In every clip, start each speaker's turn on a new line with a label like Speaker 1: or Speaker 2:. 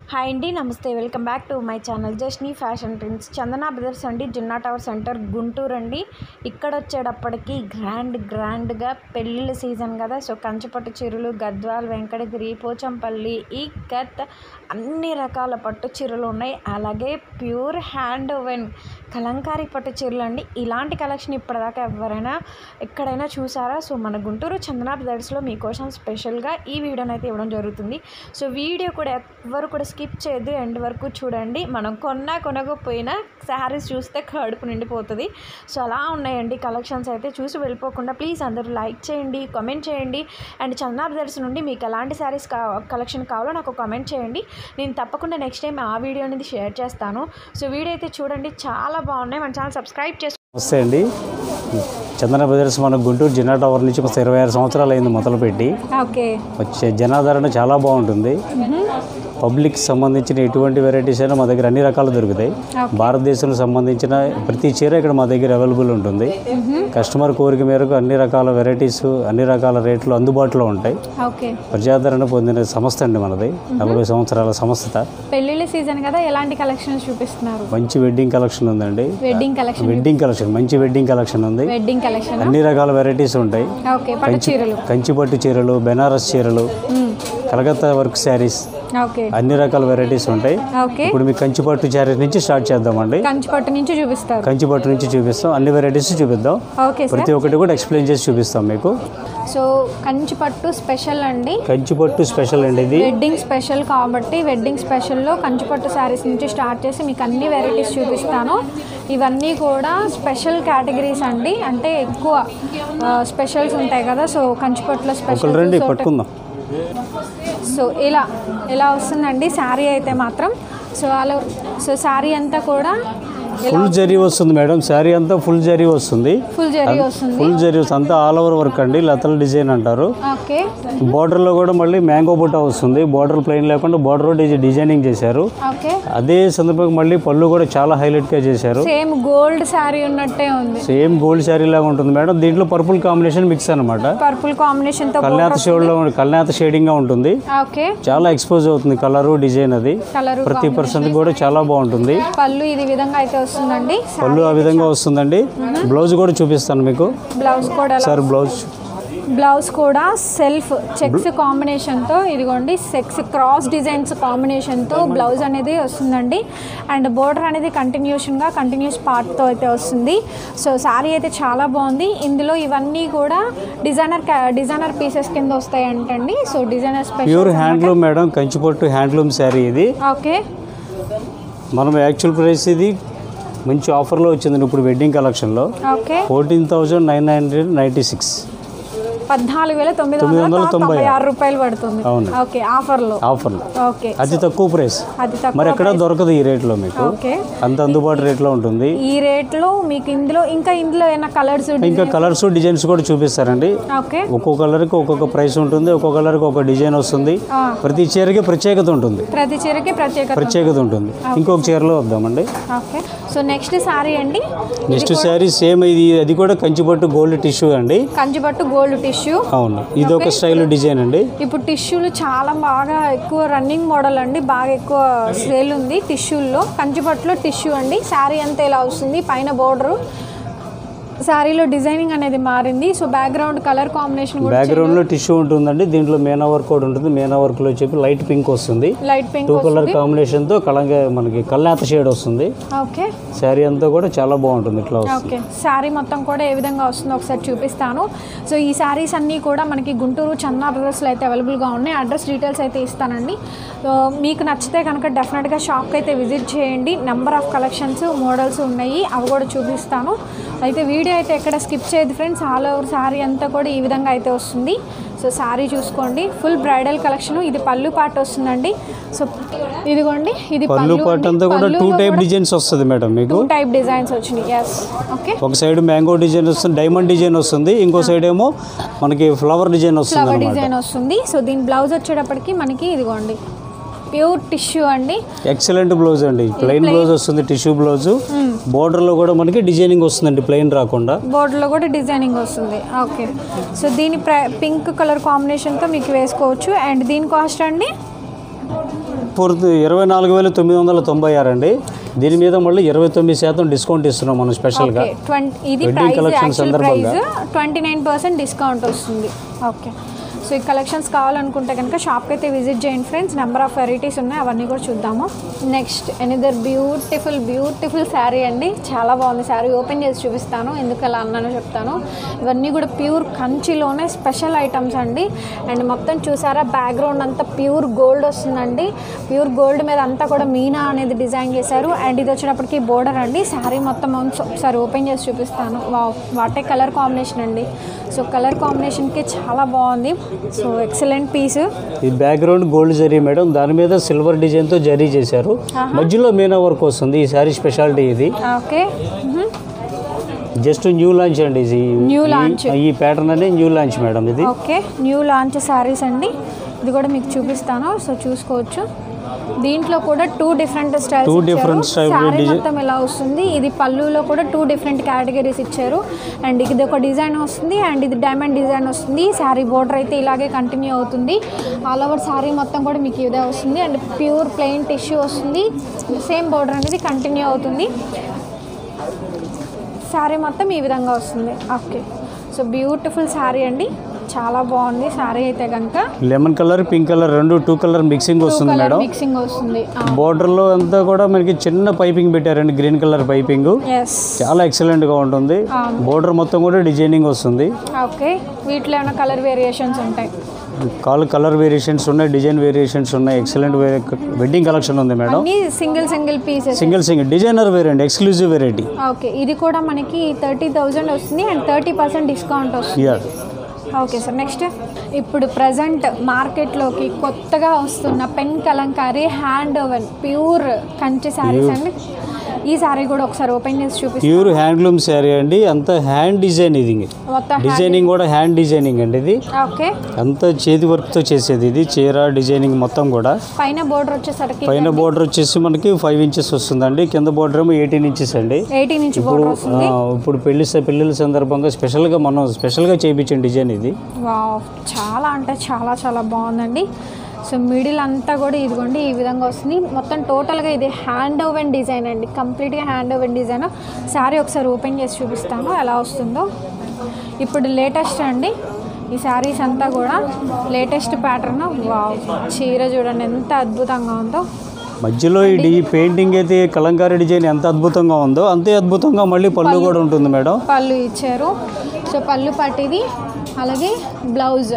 Speaker 1: Hi అండి నమస్తే welcome back to my channel జస్ట్నీ ఫ్యాషన్ ట్రెండ్స్ చందన బ్రదర్స్ అండి జున్నా టవర్ సెంటర్ గుంటూరు అండి ఇక్కడ వచ్చేటప్పటికి గ్రాండ్ గ్రాండ్గా పెళ్ళిళ్ళ సీజన్ కదా సో కంచిపట్టు చీరలు గద్వాల్ వెంకటగిరి పోచంపల్లి ఈ కత్ అన్ని రకాల పట్టు చీరలు ఉన్నాయి అలాగే ప్యూర్ హ్యాండ్ ఓవెన్ కలంకారీ పట్టు చీరలు అండి ఇలాంటి కలెక్షన్ ఇప్పటిదాకా ఎవరైనా ఎక్కడైనా చూసారా సో మన గుంటూరు చందన బ్రదర్స్లో మీకోసం స్పెషల్గా ఈ వీడియోని అయితే ఇవ్వడం జరుగుతుంది సో వీడియో కూడా ఎవరు కూడా స్కిప్ చేయొద్దు ఎండ్ వరకు చూడండి మనం కొన్నా కొనకపోయినా శారీస్ చూస్తే కడుపు నిండిపోతుంది సో అలా ఉన్నాయండి కలెక్షన్స్ అయితే చూసి వెళ్ళిపోకుండా ప్లీజ్ అందరూ లైక్ చేయండి కామెంట్ చేయండి అండ్ చందనా బ్రదర్స్ నుండి మీకు ఎలాంటి శారీస్ కా కలెక్షన్ కావాలో నాకు కామెంట్ చేయండి నేను తప్పకుండా నెక్స్ట్ టైం ఆ వీడియో అనేది షేర్ చేస్తాను సో వీడియో అయితే చూడండి చాలా బాగున్నాయి మన ఛానల్ సబ్స్క్రైబ్ చేసి
Speaker 2: నమస్తే అండి చందన బ్రదర్స్ మన గుంటూరు జిన్నా టవర్ నుంచి ఒక ఇరవై ఆరు సంవత్సరాలు అయింది మొదలుపెట్టి
Speaker 1: ఓకే
Speaker 2: వచ్చే జనాదరణ చాలా బాగుంటుంది పబ్లిక్ సంబంధించిన ఎటువంటి వెరైటీస్ అయినా మా దగ్గర అన్ని రకాలు దొరుకుతాయి భారతదేశంలో సంబంధించిన ప్రతి చీర ఇక్కడ మా దగ్గర అవైలబుల్ ఉంటుంది కస్టమర్ కోరిక మేరకు అన్ని రకాల వెరైటీస్ అన్ని రకాల రేట్లు అందుబాటులో ఉంటాయి
Speaker 1: ఓకే
Speaker 2: ప్రజాదరణ పొందిన సంస్థ అండి మనది నలభై సంవత్సరాల సంస్థ
Speaker 1: పెళ్ళిళ్ళ సీజన్ కదా ఎలాంటి కలెక్షన్స్ చూపిస్తున్నారు
Speaker 2: మంచి వెడ్డింగ్ కలెక్షన్ ఉందండి
Speaker 1: వెడ్డింగ్ కలెక్షన్
Speaker 2: వెడ్డింగ్ కలెక్షన్ మంచి వెడ్డింగ్ కలెక్షన్ ఉంది
Speaker 1: వెడ్డింగ్ కలెక్షన్
Speaker 2: అన్ని రకాల వెరైటీస్ ఉంటాయి
Speaker 1: ఓకే పట్టు చీరలు
Speaker 2: కంచి పట్టు చీరలు బెనారస్ చీరలు కలకత్తా వర్క్ శారీస్
Speaker 1: ఓకే
Speaker 2: అన్ని రకాల వెరైటీస్ ఉంటాయి
Speaker 1: ఓకే
Speaker 2: ఇప్పుడు మీకు కంచి పట్టు శారీస్ నుంచి స్టార్ట్ చేద్దామండి
Speaker 1: కంచి పట్టు నుంచి చూపిస్తారు
Speaker 2: కంచి పట్టు నుంచి చూపిస్తాం అన్ని వెరైటీస్ చూపిద్దాం
Speaker 1: ఓకే సార్
Speaker 2: ప్రతి ఒక్కటి కూడా ఎక్స్ప్లెయిన్ చేసి చూపిస్తాం మీకు
Speaker 1: సో కంచి పట్టు స్పెషల్ అండి
Speaker 2: కంచి పట్టు స్పెషల్ అండి ఇది
Speaker 1: వెడ్డింగ్ స్పెషల్ కాబట్టి వెడ్డింగ్ స్పెషల్లో కంచి పట్టు శారీస్ నుంచి స్టార్ట్ చేసి మీకు అన్ని వెరైటీస్ చూపిస్తాను ఇవన్నీ కూడా స్పెషల్ కేటగిరీస్ అండి అంటే ఎక్కువ స్పెషల్స్ ఉంటాయి కదా సో కంచి పట్టులో
Speaker 2: ఒకళ్ళు రండి
Speaker 1: స్పెషల్
Speaker 2: పట్టుకుందాం
Speaker 1: సో ఇలా ఇలా వస్తుందండి శారీ అయితే మాత్రం సో అలా సో శారీ అంతా కూడా
Speaker 2: ఫుల్ జరీ వస్తుంది మేడం శారీ అంతా ఫుల్ జరీ వస్తుంది
Speaker 1: ఫుల్ జరీ వస్తుంది
Speaker 2: ఫుల్ జరీ వస్తుంది అంతా ఆల్ ఓవర్ వర్క్ అండి లతల డిజైన్ అంటారు
Speaker 1: ఓకే
Speaker 2: బార్డర్లో కూడా మళ్ళీ మ్యాంగో బుట్ట వస్తుంది బార్డర్ ప్లెయిన్ లేకుండా బార్డర్ డిజైనింగ్ చేశారు
Speaker 1: ఓకే
Speaker 2: అదే సందర్భంగా మళ్ళీ పళ్ళు కూడా చాలా హైలైట్గా చేశారు
Speaker 1: సేమ్ గోల్డ్ శారీ ఉన్నట్టే ఉంది
Speaker 2: సేమ్ గోల్డ్ శారీ లాగా ఉంటుంది మేడం దీంట్లో పర్పుల్ కాంబినేషన్ మిక్స్ అనమాట
Speaker 1: పర్పుల్ కాంబినేషన్ తో
Speaker 2: కల్నాథ షేడ్లో కల్నాథ షేడింగ్గా ఉంటుంది
Speaker 1: ఓకే
Speaker 2: చాలా ఎక్స్పోజ్ అవుతుంది కలరు డిజైన్ అది
Speaker 1: కలర్
Speaker 2: ప్రతి పర్సెంట్ కూడా చాలా బాగుంటుంది
Speaker 1: పళ్ళు ఇది విధంగా అయితే వస్తుందండి
Speaker 2: పళ్ళు ఆ విధంగా వస్తుందండి బ్లౌజ్ కూడా చూపిస్తాను మీకు
Speaker 1: బ్లౌజ్ కూడా అలా-
Speaker 2: సార్ బ్లౌజ్
Speaker 1: బ్లౌజ్ కూడా సెల్ఫ్ చెక్స్ కాంబినేషన్తో ఇదిగోండి సెక్స్ క్రాస్ డిజైన్స్ కాంబినేషన్తో బ్లౌజ్ అనేది వస్తుందండి అండ్ బోర్డర్ అనేది కంటిన్యూషన్గా కంటిన్యూస్ పార్ట్తో అయితే వస్తుంది సో శారీ అయితే చాలా బాగుంది ఇందులో ఇవన్నీ కూడా డిజైనర్ డిజైనర్ పీసెస్ కింద వస్తాయి అంటండి so designer special
Speaker 2: pure handloom madam కంచిపట్టు హ్యాండ్లూమ్ శారీ ఇది
Speaker 1: ఓకే
Speaker 2: మనం యాక్చువల్ ప్రైస్ ఇది మంచి ఆఫర్లో వచ్చిందండి ఇప్పుడు వెడ్డింగ్ కలెక్షన్లో
Speaker 1: okay
Speaker 2: fourteen thousand nine hundred ninety six
Speaker 1: పద్నాలుగు వేల తొమ్మిది
Speaker 2: తొమ్మిది
Speaker 1: వందల
Speaker 2: వందల తొంభై
Speaker 1: తొంభై ఆరు రూపాయలు పడుతుంది
Speaker 2: అవును.
Speaker 1: ఓకే ఆఫర్లో
Speaker 2: ఆఫర్లో
Speaker 1: ఓకే
Speaker 2: అతి తక్కువ ప్రైస్
Speaker 1: అది తక్కువ
Speaker 2: మరి ఎక్కడ దొరకదు ఈ రేట్లో మీకు
Speaker 1: ఓకే
Speaker 2: అంత అందుబాటు రేట్లో ఉంటుంది
Speaker 1: ఈ రేట్లో మీకు ఇందులో ఇంకా ఇందులో ఏమైనా కలర్స్
Speaker 2: ఇంకా కలర్స్ డిజైన్స్ కూడా చూపిస్తారండి
Speaker 1: ఓకే
Speaker 2: ఒక్కో కలర్కి ఒక్కొక్క ప్రైస్ ఉంటుంది ఒక్కో కలర్కి ఒక డిజైన్ వస్తుంది
Speaker 1: ఆ.
Speaker 2: ప్రతి చీరకి ప్రత్యేకత ఉంటుంది
Speaker 1: ప్రతి చీరకి ప్రత్యేకత
Speaker 2: ప్రత్యేకత ఉంటుంది ఇంకొక చీరలో వద్దామండి
Speaker 1: ఓకే సో నెక్స్ట్ శారీ అండి
Speaker 2: నెక్స్ట్ శారీ సేమ్ ఇది అది కూడా కంచిపట్టు గోల్డ్ టిష్యూ అండి
Speaker 1: కంచిపట్టు గోల్డ్ టిష్యూ
Speaker 2: అవును ఇది ఒక స్టైల్ డిజైన్ అండి
Speaker 1: ఇప్పుడు టిష్యూలు చాలా బాగా ఎక్కువ రన్నింగ్ మోడల్ అండి బాగా ఎక్కువ సేల్ ఉంది టిష్యూల్లో కంచిపట్టులో టిష్యూ అండి శారీ అంతా ఇలా వస్తుంది పైన బోర్డరు శారీలో డిజైనింగ్ అనేది మారింది సో బ్యాక్గ్రౌండ్ కలర్ కాంబినేషన్ కూడా
Speaker 2: బ్యాక్గ్రౌండ్ లో టిష్యూ ఉంటుందండి దీంట్లో మేనా వర్క్ కూడా ఉంటుంది మేనా వర్క్ లో చెప్పి లైట్ పింక్ వస్తుంది
Speaker 1: light pink
Speaker 2: two colour combination తో కలంగా మనకి కల్లాత షేడ్ వస్తుంది
Speaker 1: ఓకే
Speaker 2: శారీ అంతా కూడా చాలా బాగుంటుంది ఇట్లా వస్తుంది
Speaker 1: ఓకే శారీ మొత్తం కూడా ఏ విధంగా వస్తుందో ఒకసారి చూపిస్తాను సో ఈ శారీస్ అన్నీ కూడా మనకి గుంటూరు చందనా బ్రదర్స్లో అయితే అవైలబుల్గా ఉన్నాయి అడ్రస్ డీటెయిల్స్ అయితే ఇస్తానండి సో మీకు నచ్చితే కనుక డెఫినెట్గా షాప్కి అయితే విజిట్ చేయండి నెంబర్ ఆఫ్ కలెక్షన్స్ మోడల్స్ ఉన్నాయి అవి కూడా చూపిస్తాను అయితే వీడియో అయితే ఎక్కడ స్కిప్ చేయదు ఫ్రెండ్స్ ఆల్ ఓవర్ శారీ అంతా కూడా ఈ విధంగా అయితే వస్తుంది సో శారీ చూసుకోండి ఫుల్ బ్రైడల్ కలెక్షన్ ఇది పళ్ళు పాట వస్తుందండి సో ఇదిగోండి ఇది
Speaker 2: పళ్ళు పాటు
Speaker 1: అండి.
Speaker 2: అంతా కూడా టూ
Speaker 1: పళ్ళులో
Speaker 2: టైప్
Speaker 1: కూడా
Speaker 2: డిజైన్స్ వస్తుంది మేడం మీకు
Speaker 1: టూ టైప్ డిజైన్స్ వచ్చినాయి ఎస్ ఓకే
Speaker 2: ఒక సైడ్ మ్యాంగో డిజైన్ వస్తుంది డైమండ్ డిజైన్ వస్తుంది ఇంకో సైడ్ ఏమో మనకి ఫ్లవర్ డిజైన్ వస్తుంది
Speaker 1: ఫ్లవర్
Speaker 2: అనమాట
Speaker 1: డిజైన్ వస్తుంది సో దీని బ్లౌజ్ వచ్చేటప్పటికి మనకి ఇదిగోండి ప్యూర్ టిష్యూ అండి
Speaker 2: ఎక్సలెంట్ బ్లౌజ్ అండి ప్లెయిన్ బ్లౌజ్ వస్తుంది టిష్యూ బ్లౌజ్ బోర్డర్ లో కూడా మనకి డిజైనింగ్ వస్తుందండి ప్లెయిన్ రాకుండా
Speaker 1: బోర్డర్లో కూడా డిజైనింగ్ వస్తుంది ఓకే సో దీని ప్ర పింక్ కలర్ కాంబినేషన్తో మీకు వేసుకోవచ్చు అండ్ దీని కాస్ట్ అండి
Speaker 2: ఫోర్ ఇరవై నాలుగు వేల తొమ్మిది వందల తొంభై ఆరు అండి దీని మీద మళ్ళీ ఇరవై తొమ్మిది శాతం డిస్కౌంట్ ఇస్తున్నాం మనం స్పెషల్గా
Speaker 1: ఓకే ట్వంటీ ఇది
Speaker 2: Wedding
Speaker 1: price
Speaker 2: collection
Speaker 1: actual price
Speaker 2: సందర్భంగా.
Speaker 1: ట్వంటీ నైన్ పర్సెంట్ డిస్కౌంట్ వస్తుంది ఓకే సో ఈ కలెక్షన్స్ కావాలనుకుంటే కనుక షాప్కి అయితే విజిట్ చేయండి ఫ్రెండ్స్ నెంబర్ ఆఫ్ వెరైటీస్ ఉన్నాయి అవన్నీ కూడా చూద్దాము next another beautiful beautiful sari అండి చాలా బాగుంది శారీ ఓపెన్ చేసి చూపిస్తాను ఎందుకు అలా అన్నానో చెప్తాను ఇవన్నీ కూడా ప్యూర్ కంచిలోనే స్పెషల్ ఐటమ్స్ అండి అండ్ మొత్తం చూసారా బ్యాక్గ్రౌండ్ అంతా ప్యూర్ గోల్డ్ వస్తుందండి ప్యూర్ గోల్డ్ మీద అంతా కూడా మీనా అనేది డిజైన్ చేశారు అండ్ ఇది వచ్చేటప్పటికి బోర్డర్ అండి శారీ మొత్తం once ఒకసారి ఓపెన్ చేసి చూపిస్తాను వా- వాటే కలర్ కాంబినేషన్ అండి సో కలర్ కాంబినేషన్కి చాలా బాగుంది సో ఎక్సలెంట్ పీస్
Speaker 2: ఈ బ్యాక్గ్రౌండ్ గోల్డ్ జరీ మేడం దాని మీద సిల్వర్ డిజైన్తో జరీ చేశారు మధ్యలో మీనా వర్క్ వస్తుంది ఈ సారీ స్పెషాలిటీ ఇది
Speaker 1: ఓకే
Speaker 2: జస్ట్ న్యూ లాంచ్ అండి ఇది
Speaker 1: New
Speaker 2: ఈ-
Speaker 1: launch.
Speaker 2: ఈ ప్యాటర్న్ అనేది న్యూ లాంచ్ మేడం ఇది
Speaker 1: ఓకే న్యూ లాంచ్ శారీస్ అండి ఇది కూడా మీకు చూపిస్తాను సో చూసుకోవచ్చు దీంట్లో కూడా two different styles
Speaker 2: Two different style
Speaker 1: sari
Speaker 2: design.
Speaker 1: మొత్తం ఇలా వస్తుంది ఇది పళ్ళులో కూడా టూ డిఫరెంట్ కేటగిరీస్ ఇచ్చారు అండ్ ఇది ఒక డిజైన్ వస్తుంది అండ్ ఇది డైమండ్ డిజైన్ వస్తుంది శారీ బోర్డర్ అయితే ఇలాగే కంటిన్యూ అవుతుంది ఆల్ ఓవర్ శారీ మొత్తం కూడా మీకు ఇదే వస్తుంది అండ్ ప్యూర్ ప్లెయిన్ టిష్యూ వస్తుంది సేమ్ బోర్డర్ అనేది కంటిన్యూ అవుతుంది శారీ మొత్తం ఈ విధంగా వస్తుంది ఓకే సో బ్యూటిఫుల్ శారీ అండి చాలా బాగుంది శారీ అయితే కనుక
Speaker 2: లెమన్ కలర్ పింక్ కలర్ రెండు టూ కలర్ మిక్సింగ్ వస్తుంది
Speaker 1: కలర్
Speaker 2: మేడం
Speaker 1: మిక్సింగ్ వస్తుంది
Speaker 2: బోర్డర్లో అంతా కూడా మనకి చిన్న పైపింగ్ పెట్టారండి గ్రీన్ కలర్ పైపింగ్
Speaker 1: ఎస్
Speaker 2: చాలా ఎక్సలెంట్ గా ఉంటుంది బోర్డర్ మొత్తం కూడా డిజైనింగ్ వస్తుంది
Speaker 1: ఓకే వీటిలో ఏమైనా కలర్ వేరియేషన్స్ ఉంటాయి
Speaker 2: కాల్ కలర్ వేరియేషన్స్ ఉన్నాయి డిజైన్ వేరియేషన్స్ ఉన్నాయి ఎక్సలెంట్ వెడ్డింగ్ కలెక్షన్ ఉంది మేడం
Speaker 1: అన్ని single single pieces
Speaker 2: single single designer variant exclusive variety
Speaker 1: okay ఇది కూడా మనకి థర్టీ థౌజండ్ వస్తుంది అండ్ థర్టీ పర్సెంట్ డిస్కౌంట్ వస్తుంది
Speaker 2: యా
Speaker 1: ఓకే సార్ నెక్స్ట్ ఇప్పుడు ప్రజెంట్ మార్కెట్లోకి కొత్తగా వస్తున్న pen kalamkari hand woven pure Kanchi saris అండి ఈ శారీ కూడా ఒకసారి ఓపెన్ చేసి చూపిస్తాను
Speaker 2: ప్యూర్ హ్యాండ్లూమ్ శారీ అండి అంత హ్యాండ్ డిజైన్ ఇది
Speaker 1: మొత్తం
Speaker 2: డిజైనింగ్ కూడా హ్యాండ్ డిజైనింగ్ అండి ఇది
Speaker 1: ఓకే
Speaker 2: అంత చేతి వర్క్తో చేసేది ఇది చీర డిజైనింగ్ మొత్తం కూడా
Speaker 1: పైన బోర్డర్ వచ్చేసరికి
Speaker 2: పైన బోర్డర్ వచ్చేసి మనకి ఫైవ్ ఇంచెస్ వస్తుందండి కింద బోర్డర్ ఏమో ఎయిటీన్ ఇంచెస్ అండి
Speaker 1: ఎయిటీన్ ఇంచ్
Speaker 2: ఇప్పుడు
Speaker 1: బోర్డర్ వస్తుంది
Speaker 2: ఆ, ఇప్పుడు పెళ్లి స- పెళ్ళిళ్ళ సందర్భంగా స్పెషల్గా మనం స్పెషల్గా చేయించిన డిజైన్ ఇది
Speaker 1: వావ్ చాలా అంటే చాలా చాలా బాగుందండి సో మిడిల్ అంతా కూడా ఇదిగోండి ఈ విధంగా వస్తుంది మొత్తం టోటల్గా ఇది హ్యాండ్ ఓవెన్ డిజైన్ అండి కంప్లీట్గా హ్యాండ్ ఓవెన్ డిజైన్ శారీ ఒకసారి ఓపెన్ చేసి చూపిస్తాను ఎలా వస్తుందో ఇప్పుడు లేటెస్ట్ అండి ఈ శారీస్ అంతా కూడా లేటెస్ట్ ప్యాటర్న్ వావ్ చీర చూడండి ఎంత అద్భుతంగా ఉందో
Speaker 2: మధ్యలో ఈ డి పెయింటింగ్ అయితే కలంకారీ డిజైన్ ఎంత అద్భుతంగా ఉందో అంతే అద్భుతంగా మళ్ళీ పళ్ళు కూడా ఉంటుంది మేడం
Speaker 1: పళ్ళు ఇచ్చారు సో పళ్ళు పట్టిది అలాగే బ్లౌజ్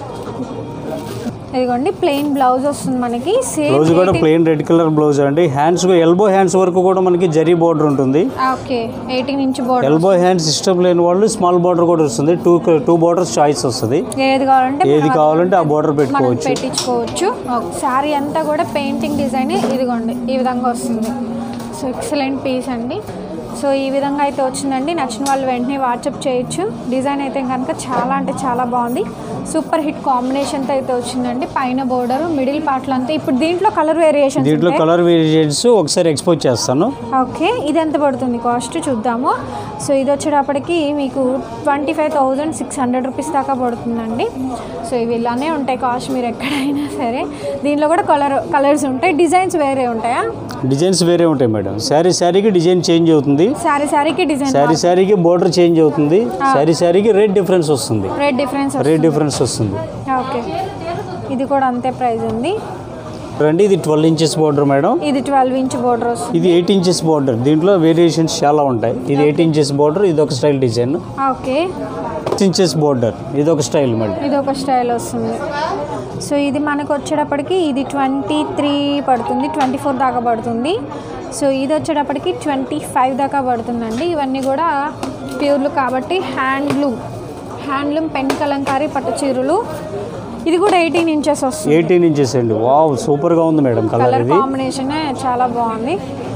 Speaker 1: ఇదిగోండి ప్లెయిన్ బ్లౌజ్ వస్తుంది మనకి సేమ్
Speaker 2: బ్లౌజ్ కూడా ప్లెయిన్ రెడ్ కలర్ బ్లౌజ్ అండి హ్యాండ్స్ ఎల్బో హ్యాండ్స్ వరకు కూడా మనకి జరీ బోర్డర్ ఉంటుంది
Speaker 1: okay eighteen inch border
Speaker 2: elbow hands ఇష్టం లేని వాళ్ళు స్మాల్ బోర్డర్ కూడా వస్తుంది టూ టూ బోర్డర్స్ చాయిస్ వస్తుంది
Speaker 1: ఏది కావాలంటే
Speaker 2: ఏది
Speaker 1: మనం
Speaker 2: కావాలంటే ఆ బోర్డర్
Speaker 1: మనం
Speaker 2: పెట్టుకోవచ్చు
Speaker 1: పెట్టించుకోవచ్చు శారీ అంతా కూడా పెయింటింగ్ డిజైన్ ఇదిగోండి ఈ విధంగా వస్తుంది సో ఎక్సలెంట్ పీస్ అండి సో ఈ విధంగా అయితే వచ్చిందండి నచ్చిన వాళ్ళు వెంటనే వాట్సాప్ చేయొచ్చు డిజైన్ అయితే కనుక చాలా అంటే చాలా బాగుంది సూపర్ హిట్ కాంబినేషన్తో అయితే వచ్చిందండి పైన బోర్డర్ మిడిల్ పార్ట్లు అంతా ఇప్పుడు దీంట్లో కలర్ వేరియేషన్
Speaker 2: దీంట్లో కలర్ వేరియేషన్స్ ఒకసారి ఎక్స్పోజ్ చేస్తాను
Speaker 1: ఓకే ఇది ఎంత పడుతుంది కాస్ట్ చూద్దాము సో ఇది వచ్చేటప్పటికి మీకు twenty five thousand six hundred rupees దాకా పడుతుందండి సో ఇవి ఇలానే ఉంటాయి కాస్ట్ మీరు ఎక్కడైనా సరే దీనిలో కూడా కలర్ కలర్స్ ఉంటాయి డిజైన్స్ వేరే ఉంటాయా
Speaker 2: డిజైన్స్ వేరే ఉంటాయి మేడం శారీ శారీకి డిజైన్ చేంజ్ అవుతుంది
Speaker 1: శారీ శారీకి డిజైన్
Speaker 2: శారీ శారీకి బోర్డర్ చేంజ్ అవుతుంది శారీ శారీకి రేట్ డిఫరెన్స్ వస్తుంది
Speaker 1: రేట్ డిఫరెన్స్
Speaker 2: రేట్ డిఫరెన్స్ వస్తుంది
Speaker 1: ఓకే ఇది కూడా అంతే ప్రైస్ ఉంది
Speaker 2: రండి ఇది ట్వెల్వ్ ఇంచెస్ బోర్డర్ మేడం
Speaker 1: ఇది ట్వెల్వ్ ఇంచ్ బోర్డర్ వస్తుంది
Speaker 2: ఇది ఎయిట్ ఇంచెస్ బోర్డర్ దీంట్లో వేరియేషన్స్ చాలా ఉంటాయి ఇది ఎయిట్ ఇంచెస్ బోర్డర్ ఇది ఒక style design
Speaker 1: okay
Speaker 2: six inches border ఇది ఒక స్టైల్ మళ్ళీ
Speaker 1: ఇది ఒక స్టైల్ వస్తుంది సో ఇది మనకు వచ్చేటప్పటికి ఇది ట్వంటీ త్రీ పడుతుంది ట్వంటీ ఫోర్ దాకా పడుతుంది సో ఇది వచ్చేటప్పటికి ట్వంటీ ఫైవ్ దాకా పడుతుందండి ఇవన్నీ కూడా ప్యూర్లు కాబట్టి హ్యాండ్లూమ్ హ్యాండ్లూమ్ పెన్ కలంకారీ పట్టు చీరలు ఇది కూడా ఎయిటీన్ ఇంచెస్ వస్తుంది
Speaker 2: ఎయిటీన్ ఇంచెస్ అండి వావ్ సూపర్గా ఉంది మేడం కలర్
Speaker 1: కలర్
Speaker 2: ఇది
Speaker 1: కాంబినేషన్ చాలా బాగుంది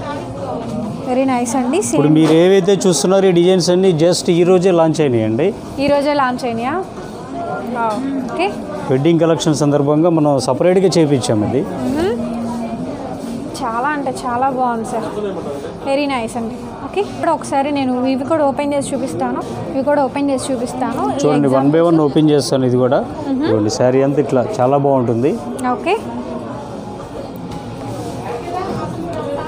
Speaker 1: వెరీ నైస్ అండి
Speaker 2: ఇప్పుడు
Speaker 1: సేమ్
Speaker 2: మీరు ఏవైతే చూస్తున్నారో ఈ డిజైన్స్ అన్ని జస్ట్ ఈ రోజే లాంచ్ అయినాయండి
Speaker 1: ఈరోజే లాంచ్ అయినాయా ఓకే
Speaker 2: వెడ్డింగ్ కలెక్షన్ సందర్భంగా మనం సపరేట్గా చేయించాము ఇది
Speaker 1: చాలా అంటే చాలా బాగుంది సార్ వెరీ నైస్ అండి ఓకే ఇప్పుడు ఒకసారి నేను ఇవి కూడా ఓపెన్ చేసి చూపిస్తాను ఇవి కూడా ఓపెన్ చేసి చూపిస్తాను ఈ
Speaker 2: చూడండి
Speaker 1: exam-
Speaker 2: one by one open చేస్తాను ఇది కూడా చూడండి శారీ అంతా ఇట్లా చాలా బాగుంటుంది
Speaker 1: ఓకే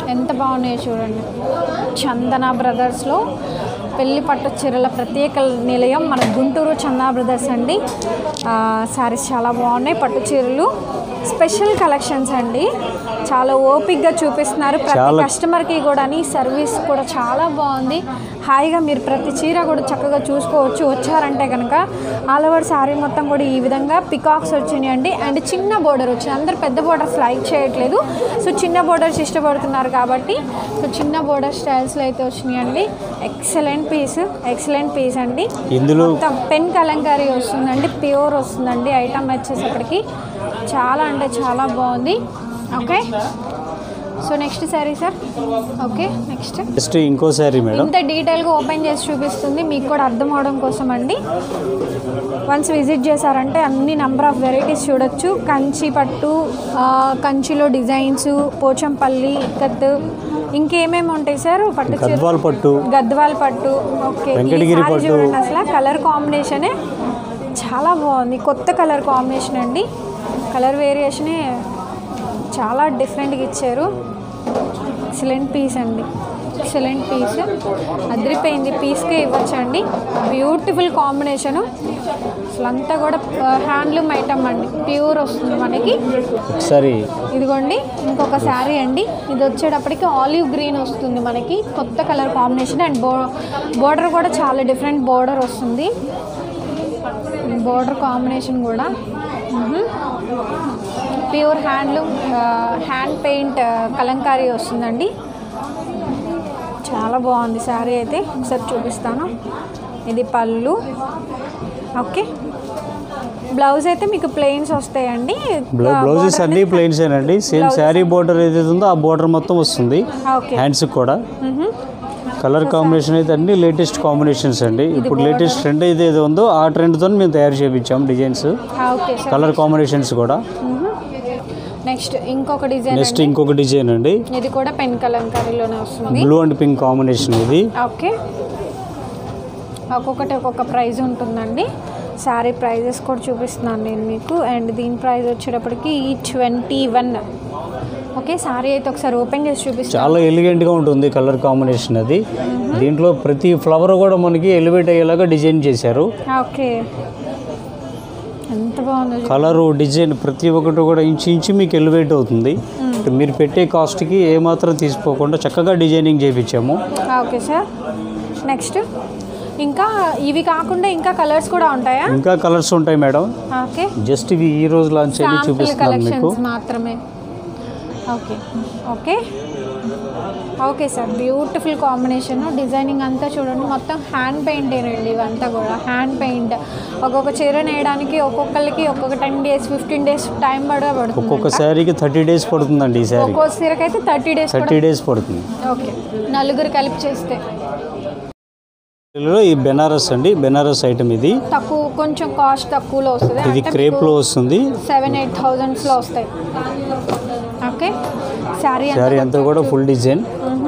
Speaker 1: ఎంత బాగున్నాయో చూడండి చందన బ్రదర్స్లో పెళ్లి పట్టు చీరల ప్రత్యేక నిలయం మన గుంటూరు చందన బ్రదర్స్ అండి శారీస్ చాలా బాగున్నాయి పట్టు చీరలు స్పెషల్ కలెక్షన్స్ అండి చాలా ఓపిక్గా చూపిస్తున్నారు ప్రతి
Speaker 2: చాలా-
Speaker 1: కస్టమర్కి కూడా సర్వీస్ కూడా చాలా బాగుంది హాయిగా మీరు ప్రతి చీర కూడా చక్కగా చూసుకోవచ్చు వచ్చారంటే కనుక ఆల్ ఓవర్ శారీ మొత్తం కూడా ఈ విధంగా పికాక్స్ వచ్చినాయండి అండ్ చిన్న బోర్డర్ వచ్చింది అందరు పెద్ద బోర్డర్స్ లైక్ చేయట్లేదు సో చిన్న బోర్డర్స్ ఇష్టపడుతున్నారు కాబట్టి సో చిన్న బోర్డర్ స్టైల్స్లో అయితే వచ్చినాయండి ఎక్సలెంట్ పీస్ ఎక్సలెంట్ పీస్ అండి
Speaker 2: ఇందులో
Speaker 1: మొత్తం పెన్ కలంకారీ వస్తుందండి ప్యూర్ వస్తుందండి ఐటమ్ వచ్చేసప్పటికి చాలా అంటే చాలా బాగుంది okay so next sari sir okay next
Speaker 2: just ఇంకో శారీ మేడం
Speaker 1: ఇంత డీటెయిల్గా ఓపెన్ చేసి చూపిస్తుంది మీకు కూడా అర్థం అవడం కోసం అండి వన్స్ విజిట్ చేశారంటే అన్ని నెంబర్ ఆఫ్ వెరైటీస్ చూడొచ్చు కంచి పట్టు ఆ, కంచిలో డిజైన్స్ పోచంపల్లి ఇక్కత్ ఇంకేమేమి ఉంటాయి సార్ పట్టు చీర
Speaker 2: గద్వాల్ పట్టు
Speaker 1: గద్వాల్ పట్టు ఓకే ఈ
Speaker 2: వెంకటగిరి
Speaker 1: సారీ
Speaker 2: పట్టు.
Speaker 1: చూడండి అసలు కలర్ కాంబినేషనే చాలా బాగుంది కొత్త కలర్ కాంబినేషన్ అండి కలర్ వేరియేషనే చాలా డిఫరెంట్గా ఇచ్చారు ఎక్సలెంట్ పీస్ అండి ఎక్సలెంట్ పీస్ అదిరిపోయింది పీస్కే ఇవ్వచ్చండి బ్యూటిఫుల్ కాంబినేషను అసలు అంతా కూడా హ్యాండ్లూమ్ ఐటమ్ అండి ప్యూర్ వస్తుంది మనకి
Speaker 2: ఒకసారి
Speaker 1: ఇదిగోండి ఇంకొక శారీ అండి ఇది వచ్చేటప్పటికి ఆలివ్ గ్రీన్ వస్తుంది మనకి కొత్త కలర్ కాంబినేషన్ అండ్ బో బోర్డర్ కూడా చాలా డిఫరెంట్ బోర్డర్ వస్తుంది బోర్డర్ కాంబినేషన్ కూడా pure handloom hand paint kalamkari వస్తుందండి చాలా బాగుంది శారీ అయితే ఒకసారి చూపిస్తాను ఇది పళ్ళు ఓకే బ్లౌజ్ అయితే మీకు ప్లెయిన్స్ వస్తాయండి
Speaker 2: బ్లౌ- బ్లౌజెస్ అన్నీ ప్లెయిన్స్ అండి సేమ్ శారీ బోర్డర్ ఏదైతే ఉందో ఆ బోర్డర్ మొత్తం వస్తుంది
Speaker 1: ఓకే
Speaker 2: హ్యాండ్స్కి కూడా కలర్ కాంబినేషన్ అయితే అన్ని లేటెస్ట్ కాంబినేషన్స్ అండి ఇప్పుడు లేటెస్ట్ ట్రెండ్ అయితే ఏదో ఉందో ఆ ట్రెండ్తో మేము తయారు చేయించాం designs
Speaker 1: okay sir
Speaker 2: colour combinations కూడా
Speaker 1: నెక్స్ట్ ఇంకొక డిజైన్
Speaker 2: నెక్స్ట్ ఇంకొక డిజైన్ అండి
Speaker 1: ఇది కూడా పెన్ కలంకారీలోనే వస్తుంది
Speaker 2: బ్లూ అండ్ పింక్ కాంబినేషన్ ఇది
Speaker 1: ఓకే ఒక్కొక్కటి ఒక్కొక్క ప్రైజ్ ఉంటుందండి శారీ ప్రైజెస్ కూడా చూపిస్తున్నాను నేను మీకు అండ్ దీని ప్రైస్ వచ్చేటప్పటికి ట్వంటీ వన్ ఓకే శారీ అయితే ఒకసారి ఓపెన్ చేసి చూపిస్తాను
Speaker 2: చాలా ఎలిగెంట్గా ఉంటుంది కలర్ కాంబినేషన్ అది దీంట్లో ప్రతి ఫ్లవర్ కూడా మనకి ఎలివేట్ అయ్యేలాగా డిజైన్ చేశారు
Speaker 1: ఓకే ఎంత బాగుందో చూ-
Speaker 2: కలరు డిజైన్ ప్రతి ఒక్కటి కూడా ఇంచు ఇంచు మీకు ఎలివేట్ అవుతుంది మీరు పెట్టే కాస్ట్కి ఏమాత్రం తీసుకోకుండా చక్కగా డిజైనింగ్ చేయించాము
Speaker 1: ఓకే సార్ నెక్స్ట్ ఇంకా ఇవి కాకుండా ఇంకా కలర్స్ కూడా ఉంటాయా
Speaker 2: ఇంకా కలర్స్ ఉంటాయి మేడం
Speaker 1: ఓకే
Speaker 2: జస్ట్ ఇవి ఈ రోజు లాంచ్ అయ్యి
Speaker 1: శాంపుల్
Speaker 2: చూపిస్తున్నాను మీకు
Speaker 1: కలెక్షన్స్ మాత్రమే okay okay okay sir beautiful combination designing అంతా చూడండి మొత్తం హ్యాండ్ పెయింటేనండి ఇవంతా కూడా హ్యాండ్ పెయింట్ ఒక్కొక్క చీర నేయడానికి ఒక్కొక్కరికి ఒక్కొక్క ten days fifteen days time పడగా
Speaker 2: ఒక్కొక్క
Speaker 1: పడుతుంది
Speaker 2: శారీకి థర్టీ డేస్ పడుతుందండి ఈ శారీ
Speaker 1: ఒక్కో చీరకైతే థర్టీ డేస్
Speaker 2: థర్టీ డేస్ పడుతుంది
Speaker 1: ఓకే నలుగురు కలిపి చేస్తే
Speaker 2: ఇందులో ఈ బెనారస్ అండి బెనారస్ ఐటమ్ ఇది
Speaker 1: తక్కువ కొంచెం కాస్ట్ తక్కువలో వస్తుంది
Speaker 2: ఇది క్రేప్లో వస్తుంది
Speaker 1: సెవెన్ ఎయిట్ థౌజండ్స్లో వస్తాయి ఓకే శారీ
Speaker 2: శారీ అంతా కూడా ఫుల్ డిజైన్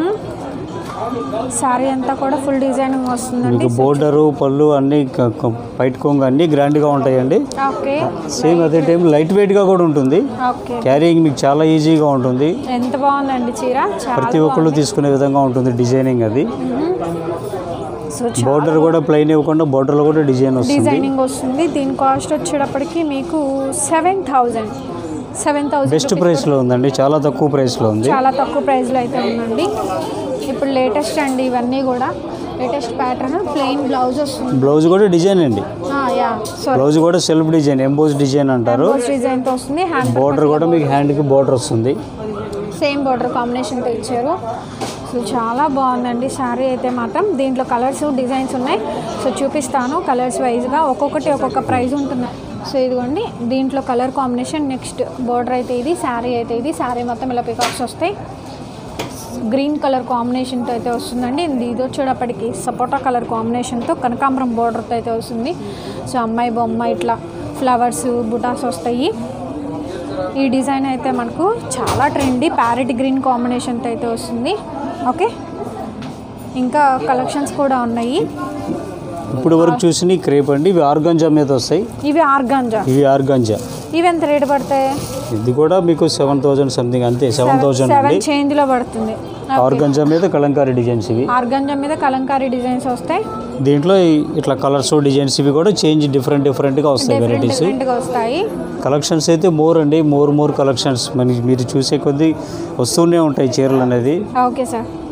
Speaker 1: శారీ అంతా కూడా ఫుల్ డిజైనింగ్ వస్తుందండి
Speaker 2: మీకు బోర్డరు పళ్ళు అన్నీ క- క- బయట కొంగు అన్నీ గ్రాండ్గా ఉంటాయండి
Speaker 1: ఓకే
Speaker 2: సేమ్ అదే టైం లైట్ వెయిట్గా కూడా ఉంటుంది
Speaker 1: ఓకే
Speaker 2: క్యారీయింగ్ మీకు చాలా ఈజీగా ఉంటుంది
Speaker 1: ఎంత బాగుందండి చీర చాలా
Speaker 2: ప్రతి ఒక్కళ్ళు తీసుకునే విధంగా ఉంటుంది డిజైనింగ్ అది
Speaker 1: సో
Speaker 2: బోర్డర్ కూడా ప్లెయిన్ ఇవ్వకుండా బోర్డర్లో కూడా డిజైన్ వస్తుంది
Speaker 1: డిజైనింగ్ వస్తుంది దీని కాస్ట్ వచ్చేటప్పటికి మీకు seven thousand seven thousand
Speaker 2: best ప్రైస్లో ఉందండి చాలా తక్కువ ప్రైస్లో ఉంది
Speaker 1: చాలా తక్కువ ప్రైస్లో అయితే ఉందండి ఇప్పుడు లేటెస్ట్ అండి ఇవన్నీ కూడా లేటెస్ట్ ప్యాటర్న్ ప్లెయిన్ బ్లౌజ్ వస్తుంది
Speaker 2: బ్లౌజ్ కూడా డిజైన్ అండి
Speaker 1: యా సారీ
Speaker 2: బ్లౌజ్ కూడా సెల్ఫ్ డిజైన్ ఎంబోస్ డిజైన్ అంటారు
Speaker 1: డిజైన్తో వస్తుంది హ్యాండ్
Speaker 2: బోర్డర్ కూడా మీకు హ్యాండ్కి బోర్డర్ వస్తుంది
Speaker 1: సేమ్ బార్డర్ కాంబినేషన్తో ఇచ్చారు సో చాలా బాగుందండి శారీ అయితే మాత్రం దీంట్లో కలర్స్ డిజైన్స్ ఉన్నాయి సో చూపిస్తాను కలర్స్ వైజ్గా ఒక్కొక్కటి ఒక్కొక్క ప్రైస్ ఉంటుంది సో ఇదిగోండి దీంట్లో కలర్ కాంబినేషన్ నెక్స్ట్ బార్డర్ అయితే ఇది శారీ అయితే ఇది శారీ మొత్తం ఇలా పికాక్స్ వస్తాయి గ్రీన్ కలర్ కాంబినేషన్తో అయితే వస్తుందండి ఇది ఇది వచ్చేటప్పటికి సపోటా కలర్ కాంబినేషన్తో కనకాంబరం బార్డర్తో అయితే వస్తుంది సో అమ్మాయి బొమ్మ ఇట్లా ఫ్లవర్స్ బుటాస్ వస్తాయి ఈ డిజైన్ అయితే మనకు చాలా ట్రెండీ ప్యారెట్ గ్రీన్ కాంబినేషన్తో అయితే వస్తుంది ఓకే ఇంకా కలెక్షన్స్ కూడా ఉన్నాయి
Speaker 2: ఇప్పుడు వరకు చూసిన క్రేప్ అండి ఇవి ఆర్గంజా మీద వస్తాయి
Speaker 1: ఇవి ఆర్గాంజా
Speaker 2: ఇవి ఆర్గంజా
Speaker 1: ఇవి ఎంత రేటు పడతాయి
Speaker 2: ఇది కూడా మీకు సెవెన్ థౌజండ్ సంథింగ్ అంతే సెవెన్ థౌజండ్
Speaker 1: సెవెన్
Speaker 2: అండి
Speaker 1: చేంజ్లో పడుతుంది
Speaker 2: ఆర్గంజా మీద కలంకారీ డిజైన్స్ ఇవి
Speaker 1: ఆర్గంజం మీద కలంకారీ డిజైన్స్ వస్తాయి
Speaker 2: దీంట్లో ఈ- ఇట్లా కలర్స్ డిజైన్స్ ఇవి కూడా చేంజ్ డిఫరెంట్ డిఫరెంట్గా వస్తాయి వెరైటీస్
Speaker 1: డిఫరెంట్గా వస్తాయి
Speaker 2: కలెక్షన్స్ అయితే మోర్ అండి మోర్ మోర్ కలెక్షన్స్ మనకి మీరు చూసే కొద్దీ వస్తూనే ఉంటాయి చీరలు అనేది
Speaker 1: ఓకే సార్